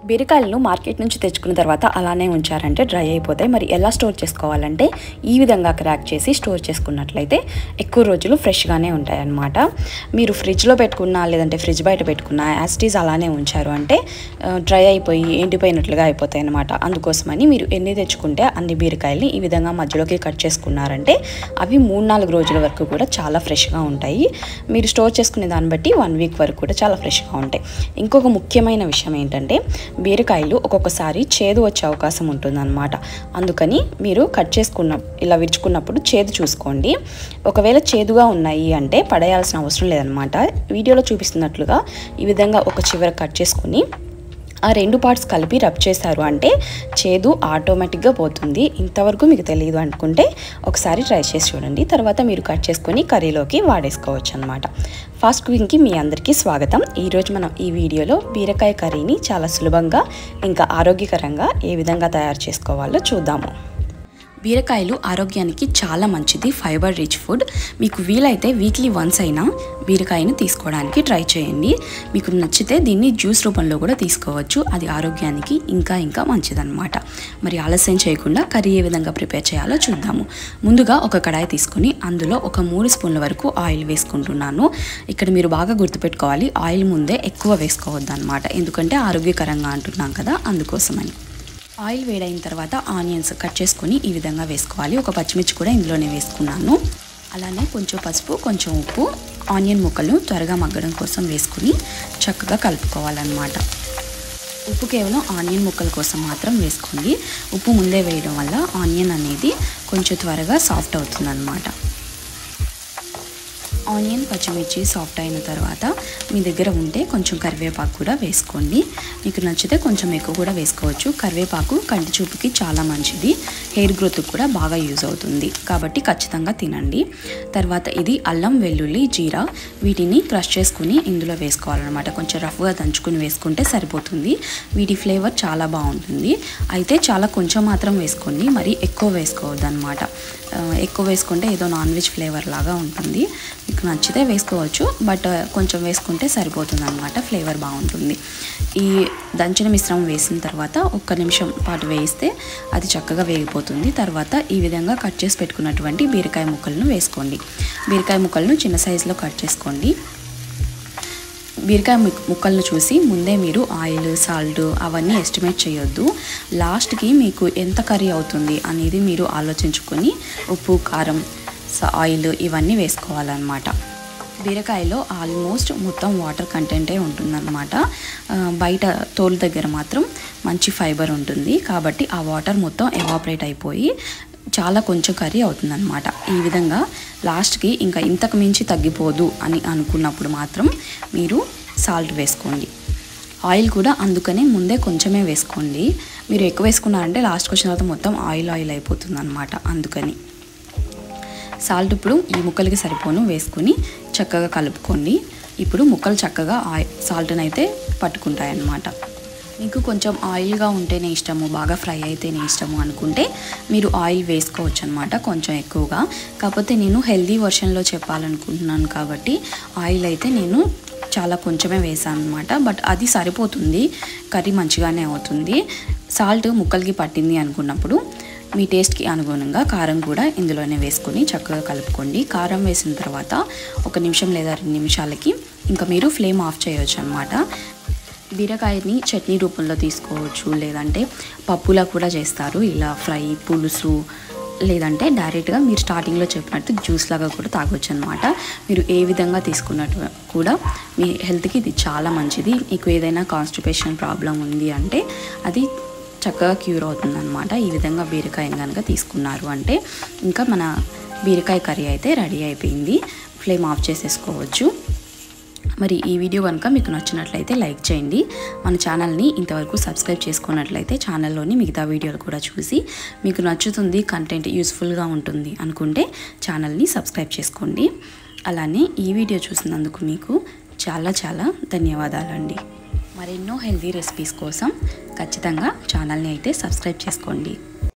బీరకాయలను market నుంచి తెచ్చుకున్న తర్వాత అలానే ఉంచారంటే డ్రై అయిపోతాయి మరి ఎలా స్టోర్ చేసుకోవాలంటే ఈ విధంగా క్రాక్ చేసి స్టోర్ చేసుకున్నట్లయితే ఎక్కువ రోజులు ఫ్రెష్గానే ఉంటాయి అన్నమాట మీరు ఫ్రిడ్జ్లో పెట్టుకున్నా లేదంటే ఫ్రిడ్జ్ బయట పెట్టుకున్నా యాసిటీస్ అలానే ఉంచారు అంటే ఆ, డ్రై అయిపోయి ఎండిపోయినట్లుగా అయిపోతాయి అన్నమాట అందుకోసమని మీరు ఎన్ని తెచ్చుకుంటే అన్ని బీరకాయల్ని ఈ విధంగా మధ్యలోకి కట్ చేసుకున్నారంటే అవి మూడు నాలుగు రోజుల వరకు కూడా చాలా ఫ్రెష్గా ఉంటాయి మీరు స్టోర్ చేసుకునే దాన్ని బట్టి వన్ వీక్ వరకు కూడా చాలా ఫ్రెష్గా ఉంటాయి ఇంకొక ముఖ్యమైన విషయం ఏంటంటే బీరకాయలు ఒక్కొక్కసారి చేదు వచ్చే అవకాశం ఉంటుందన్నమాట అందుకని మీరు కట్ చేసుకున్న ఇలా విరుచుకున్నప్పుడు చేదు చూసుకోండి ఒకవేళ చేదుగా ఉన్నాయి అంటే పడేయాల్సిన అవసరం లేదనమాట వీడియోలో చూపిస్తున్నట్లుగా ఈ విధంగా ఒక చివర కట్ చేసుకుని ఆ రెండు పార్ట్స్ కలిపి రబ్ చేశారు అంటే చేదు ఆటోమేటిక్గా పోతుంది ఇంతవరకు మీకు తెలియదు అనుకుంటే ఒకసారి ట్రై చేసి చూడండి తర్వాత మీరు కట్ చేసుకొని కర్రీలోకి వాడేసుకోవచ్చు అనమాట ఫాస్ట్ కుకింగ్కి మీ అందరికీ స్వాగతం ఈరోజు మనం ఈ వీడియోలో బీరకాయ కర్రీని చాలా సులభంగా ఇంకా ఆరోగ్యకరంగా ఏ విధంగా తయారు చేసుకోవాలో చూద్దాము బీరకాయలు ఆరోగ్యానికి చాలా మంచిది ఫైబర్ రిచ్ ఫుడ్ మీకు వీలైతే వీక్లీ వన్స్ అయినా బీరకాయను తీసుకోవడానికి ట్రై చేయండి మీకు నచ్చితే దీన్ని జ్యూస్ రూపంలో కూడా తీసుకోవచ్చు అది ఆరోగ్యానికి ఇంకా ఇంకా మంచిదన్నమాట మరి ఆలస్యం చేయకుండా కర్రీ ఏ విధంగా ప్రిపేర్ చేయాలో చూద్దాము ముందుగా ఒక కడాయి తీసుకుని అందులో ఒక మూడు స్పూన్ల వరకు ఆయిల్ వేసుకుంటున్నాను ఇక్కడ మీరు బాగా గుర్తుపెట్టుకోవాలి ఆయిల్ ముందే ఎక్కువ వేసుకోవద్దు అనమాట ఎందుకంటే ఆరోగ్యకరంగా అంటున్నాం కదా అందుకోసమని ఆయిల్ వేడైన తర్వాత ఆనియన్స్ కట్ చేసుకొని ఈ విధంగా వేసుకోవాలి ఒక పచ్చిమిర్చి కూడా ఇందులోనే వేసుకున్నాను అలానే కొంచెం పసుపు కొంచెం ఉప్పు ఆనియన్ ముక్కలు త్వరగా మగ్గడం కోసం వేసుకుని చక్కగా కలుపుకోవాలన్నమాట ఉప్పు కేవలం ఆనియన్ ముక్కల కోసం మాత్రం వేసుకోండి ఉప్పు ముందే వేయడం వల్ల ఆనియన్ అనేది కొంచెం త్వరగా సాఫ్ట్ అవుతుందన్నమాట ఆనియన్ పచ్చిమిర్చి సాఫ్ట్ అయిన తర్వాత మీ దగ్గర ఉంటే కొంచెం కరివేపాకు కూడా వేసుకోండి మీకు నచ్చితే కొంచెం ఎక్కువ కూడా వేసుకోవచ్చు కరివేపాకు కంటి చూపుకి చాలా మంచిది హెయిర్ గ్రోత్కి కూడా బాగా యూజ్ అవుతుంది కాబట్టి ఖచ్చితంగా తినండి తర్వాత ఇది అల్లం వెల్లుల్లి జీరా వీటిని క్రష్ చేసుకుని ఇందులో వేసుకోవాలన్నమాట కొంచెం రఫ్గా దంచుకుని వేసుకుంటే సరిపోతుంది వీటి ఫ్లేవర్ చాలా బాగుంటుంది అయితే చాలా కొంచెం మాత్రం వేసుకోండి మరి ఎక్కువ వేసుకోవద్దు అనమాట ఎక్కువ వేసుకుంటే ఏదో నాన్ వెజ్ ఫ్లేవర్ లాగా ఉంటుంది మీకు నచ్చితే వేసుకోవచ్చు బట్ కొంచెం వేసుకుంటే సరిపోతుంది అనమాట ఫ్లేవర్ బాగుంటుంది ఈ దంచిన మిశ్రమం వేసిన తర్వాత ఒక్క నిమిషం పాటు వేయిస్తే అది చక్కగా వేగిపోతుంది తర్వాత ఈ విధంగా కట్ చేసి పెట్టుకున్నటువంటి బీరకాయ ముక్కలను వేసుకోండి బీరకాయ ముక్కలను చిన్న సైజులో కట్ చేసుకోండి బీరకాయ ముక్- ముక్కలను చూసి ముందే మీరు ఆయిల్ సాల్ట్ అవన్నీ ఎస్టిమేట్ చేయొద్దు లాస్ట్కి మీకు ఎంత కర్రీ అవుతుంది అనేది మీరు ఆలోచించుకొని ఉప్పు కారం స- ఆయిల్ ఇవన్నీ వేసుకోవాలన్నమాట బీరకాయలో ఆల్మోస్ట్ మొత్తం వాటర్ కంటెంటే ఉంటుందన్నమాట ఆ, బయట తోలు దగ్గర మాత్రం మంచి ఫైబర్ ఉంటుంది కాబట్టి ఆ వాటర్ మొత్తం ఎవాపరేట్ అయిపోయి చాలా కొంచెం కర్రీ అవుతుందన్నమాట ఈ విధంగా లాస్ట్కి ఇంకా ఇంతకు మించి తగ్గిపోదు అని అనుకున్నప్పుడు మాత్రం మీరు సాల్ట్ వేసుకోండి ఆయిల్ కూడా అందుకనే ముందే కొంచెమే వేసుకోండి మీరు ఎక్కువ వేసుకున్నారంటే లాస్ట్కి వచ్చిన తర్వాత మొత్తం ఆయిల్ ఆయిల్ అయిపోతుంది అనమాట అందుకని సాల్ట్ ఇప్పుడు ఈ ముక్కలకి సరిపోను వేసుకుని చక్కగా కలుపుకోండి ఇప్పుడు ముక్కలు చక్కగా ఆయిల్ సాల్ట్ని అయితే పట్టుకుంటాయి అన్నమాట మీకు కొంచెం ఆయిల్గా ఉంటేనే ఇష్టము బాగా ఫ్రై అయితేనే ఇష్టము అనుకుంటే మీరు ఆయిల్ వేసుకోవచ్చు అనమాట కొంచెం ఎక్కువగా కాకపోతే నేను హెల్దీ వర్షన్లో చెప్పాలనుకుంటున్నాను కాబట్టి ఆయిల్ అయితే నేను చాలా కొంచెమే వేసాను అనమాట బట్ అది సరిపోతుంది కర్రీ మంచిగానే అవుతుంది సాల్ట్ ముక్కలకి పట్టింది అనుకున్నప్పుడు మీ టేస్ట్కి అనుగుణంగా కారం కూడా ఇందులోనే వేసుకొని చక్కగా కలుపుకోండి కారం వేసిన తర్వాత ఒక నిమిషం లేదా రెండు నిమిషాలకి ఇంకా మీరు ఫ్లేమ్ ఆఫ్ చేయొచ్చు అనమాట బీరకాయని చట్నీ రూపంలో తీసుకోవచ్చు లేదంటే పప్పులా కూడా చేస్తారు ఇలా ఫ్రై పులుసు లేదంటే డైరెక్ట్గా మీరు స్టార్టింగ్లో చెప్పినట్టు జ్యూస్ లాగా కూడా తాగొచ్చు అనమాట మీరు ఏ విధంగా తీసుకున్నట్టు కూడా మీ హెల్త్కి ఇది చాలా మంచిది మీకు ఏదైనా కాన్స్టిపేషన్ ప్రాబ్లం ఉంది అంటే అది చక్కగా క్యూర్ అవుతుంది అనమాట ఈ విధంగా బీరకాయని కనుక తీసుకున్నారు అంటే ఇంకా మన బీరకాయ కర్రీ అయితే రెడీ అయిపోయింది ఫ్లేమ్ ఆఫ్ చేసేసుకోవచ్చు మరి ఈ వీడియో కనుక మీకు నచ్చినట్లయితే లైక్ చేయండి మన ఛానల్ని ఇంతవరకు సబ్స్క్రైబ్ చేసుకున్నట్లయితే ఛానల్లోని మిగతా వీడియోలు కూడా చూసి మీకు నచ్చుతుంది కంటెంట్ యూస్ఫుల్గా ఉంటుంది అనుకుంటే ఛానల్ని సబ్స్క్రైబ్ చేసుకోండి అలానే ఈ వీడియో చూసినందుకు మీకు చాలా చాలా ధన్యవాదాలండి మరెన్నో హెల్తీ రెసిపీస్ కోసం ఖచ్చితంగా ఛానల్ని అయితే సబ్స్క్రైబ్ చేసుకోండి